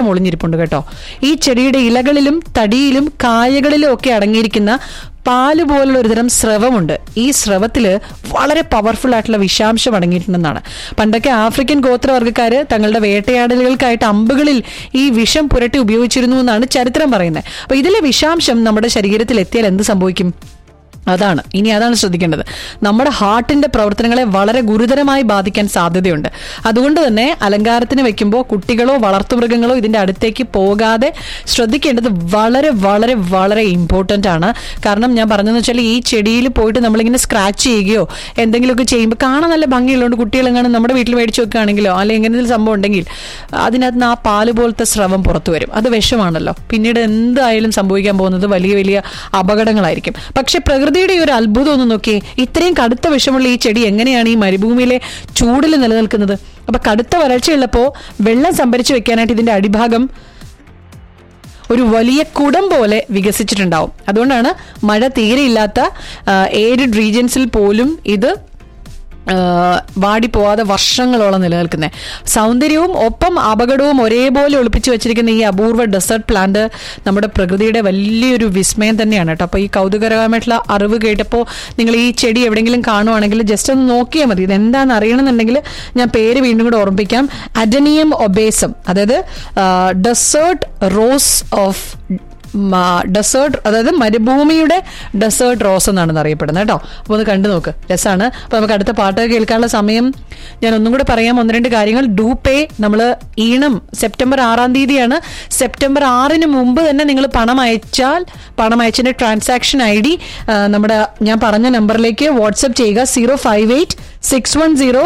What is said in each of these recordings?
സ്രവം ഒളിഞ്ഞിരിപ്പുണ്ട് കേട്ടോ ഈ ചെടിയുടെ ഇലകളിലും തടിയിലും കായകളിലും ഒക്കെ അടങ്ങിയിരിക്കുന്ന പാല് പോലുള്ള ഒരുതരം സ്രവമുണ്ട് ഈ സ്രവത്തില് വളരെ പവർഫുൾ ആയിട്ടുള്ള വിഷാംശം അടങ്ങിയിട്ടുണ്ടെന്നാണ് പണ്ടൊക്കെ ആഫ്രിക്കൻ ഗോത്രവർഗ്ഗക്കാര് തങ്ങളുടെ വേട്ടയാടലുകൾക്കായിട്ട് അമ്പുകളിൽ ഈ വിഷം പുരട്ടി ഉപയോഗിച്ചിരുന്നു എന്നാണ് ചരിത്രം പറയുന്നത് അപ്പൊ ഇതിലെ വിഷാംശം നമ്മുടെ ശരീരത്തിൽ എത്തിയാൽ എന്ത് സംഭവിക്കും അതാണ് ഇനി അതാണ് ശ്രദ്ധിക്കേണ്ടത് നമ്മുടെ ഹാർട്ടിന്റെ പ്രവർത്തനങ്ങളെ വളരെ ഗുരുതരമായി ബാധിക്കാൻ സാധ്യതയുണ്ട് അതുകൊണ്ട് തന്നെ അലങ്കാരത്തിന് വെക്കുമ്പോൾ കുട്ടികളോ വളർത്തുമൃഗങ്ങളോ ഇതിന്റെ അടുത്തേക്ക് പോകാതെ ശ്രദ്ധിക്കേണ്ടത് വളരെ വളരെ വളരെ ഇമ്പോർട്ടന്റ് ആണ് കാരണം ഞാൻ പറഞ്ഞതെന്ന് വെച്ചാൽ ഈ ചെടിയിൽ പോയിട്ട് നമ്മളിങ്ങനെ സ്ക്രാച്ച് ചെയ്യുകയോ എന്തെങ്കിലുമൊക്കെ ചെയ്യുമ്പോൾ കാണാൻ നല്ല ഭംഗിയുള്ളതുകൊണ്ട് കുട്ടികളെങ്ങാനും നമ്മുടെ വീട്ടിൽ മേടിച്ച് വെക്കുകയാണെങ്കിലോ അല്ലെങ്കിൽ എന്തെങ്കിലും സംഭവം ഉണ്ടെങ്കിൽ അതിനകത്ത് നിന്ന് ആ പാല് പോലത്തെ സ്രവം പുറത്തു വരും അത് വിഷമാണല്ലോ പിന്നീട് എന്തായാലും സംഭവിക്കാൻ പോകുന്നത് വലിയ വലിയ അപകടങ്ങളായിരിക്കും പക്ഷെ പ്രകൃതിയുടെ ഈ ഒരു അത്ഭുതം ഒന്ന് നോക്കിയേ ഇത്രയും കടുത്ത വിഷമുള്ള ഈ ചെടി എങ്ങനെയാണ് ഈ മരുഭൂമിയിലെ ചൂടിൽ നിലനിൽക്കുന്നത് അപ്പൊ കടുത്ത വരൾച്ചയുള്ളപ്പോ വെള്ളം സംഭരിച്ചു വെക്കാനായിട്ട് ഇതിന്റെ അടിഭാഗം ഒരു വലിയ കുടം പോലെ വികസിച്ചിട്ടുണ്ടാവും അതുകൊണ്ടാണ് മഴ തീരെയില്ലാത്ത ഏരിഡ് റീജിയൻസിൽ പോലും ഇത് ആ, വാടിപ്പോവാതെ വർഷങ്ങളോളം നിലനിൽക്കുന്നത് സൗന്ദര്യവും ഒപ്പം അപകടവും ഒരേപോലെ ഒളിപ്പിച്ചു വെച്ചിരിക്കുന്ന ഈ അപൂർവ ഡെസേർട്ട് പ്ലാന്റ് നമ്മുടെ പ്രകൃതിയുടെ വലിയൊരു വിസ്മയം തന്നെയാണ് കേട്ടോ അപ്പോൾ ഈ കൗതുകരമായിട്ടുള്ള അറിവ് കേട്ടപ്പോൾ നിങ്ങൾ ഈ ചെടി എവിടെയെങ്കിലും കാണുവാണെങ്കിൽ ജസ്റ്റ് ഒന്ന് നോക്കിയാൽ മതി ഇത് എന്താണെന്ന് അറിയണമെന്നുണ്ടെങ്കിൽ ഞാൻ പേര് വീണ്ടും കൂടെ ഓർമ്മിപ്പിക്കാം അഡനിയം ഒബേസം അതായത് ഡെസേർട്ട് റോസ് ഓഫ് ഡെസേർട്ട് അതായത് മരുഭൂമിയുടെ ഡെസേർട്ട് റോസ് എന്നാണ് അറിയപ്പെടുന്നത് കേട്ടോ അപ്പോൾ ഒന്ന് കണ്ടു നോക്ക് രസമാണ് അപ്പോൾ നമുക്ക് അടുത്ത പാട്ട് കേൾക്കാനുള്ള സമയം ഞാൻ ഒന്നും കൂടെ പറയാം ഒന്ന് രണ്ട് കാര്യങ്ങൾ ഡൂപേ നമ്മൾ ഈണം സെപ്റ്റംബർ ആറാം തീയതിയാണ് സെപ്റ്റംബർ ആറിന് മുമ്പ് തന്നെ നിങ്ങൾ പണം അയച്ചാൽ പണം അയച്ചതിന്റെ ട്രാൻസാക്ഷൻ ഐ ഡി നമ്മുടെ ഞാൻ പറഞ്ഞ നമ്പറിലേക്ക് വാട്സപ്പ് ചെയ്യുക zero five eight six one zero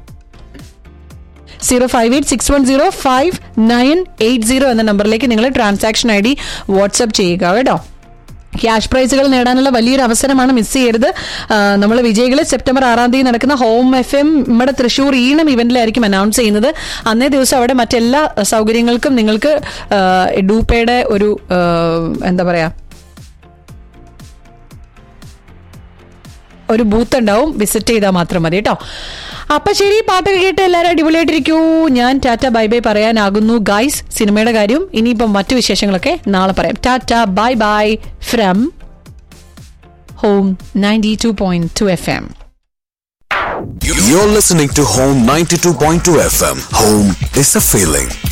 zero five eight six one zero five nine eight zero എന്ന നമ്പറിലേക്ക് നിങ്ങൾ ട്രാൻസാക്ഷൻ ഐ ഡി വാട്സപ്പ് ചെയ്യുക കേട്ടോ ക്യാഷ് പ്രൈസുകൾ നേടാനുള്ള വലിയൊരു അവസരമാണ് മിസ് ചെയ്യരുത് നമ്മൾ വിജയികൾ സെപ്റ്റംബർ ആറാം തീയതി നടക്കുന്ന ഹോം എഫ് എം നമ്മുടെ തൃശ്ശൂർ ഈണം ഇവന്റിലായിരിക്കും അനൗൺസ് ചെയ്യുന്നത് അന്നേ ദിവസം അവിടെ മറ്റെല്ലാ സൗകര്യങ്ങൾക്കും നിങ്ങൾക്ക് ആ, ഡൂപ്പയുടെ ഒരു ആ, എന്താ പറയാ ഒരു ബൂത്ത് ഉണ്ടാവും വിസിറ്റ് ചെയ്താൽ മാത്രം മതി കേട്ടോ അപ്പൊ ശരി പാട്ടൊക്കെ കേട്ട് എല്ലാവരും അടിപൊളിയായിട്ടിരിക്കൂ ഞാൻ ടാറ്റ ബൈ ബൈ പറയാനാകുന്നു ഗൈസ് സിനിമയുടെ കാര്യം ഇനിയിപ്പം മറ്റു വിശേഷങ്ങളൊക്കെ നാളെ പറയാം tata bye bye from home ninety two point two F M You're listening to Home 92.2 FM. Home is a feeling.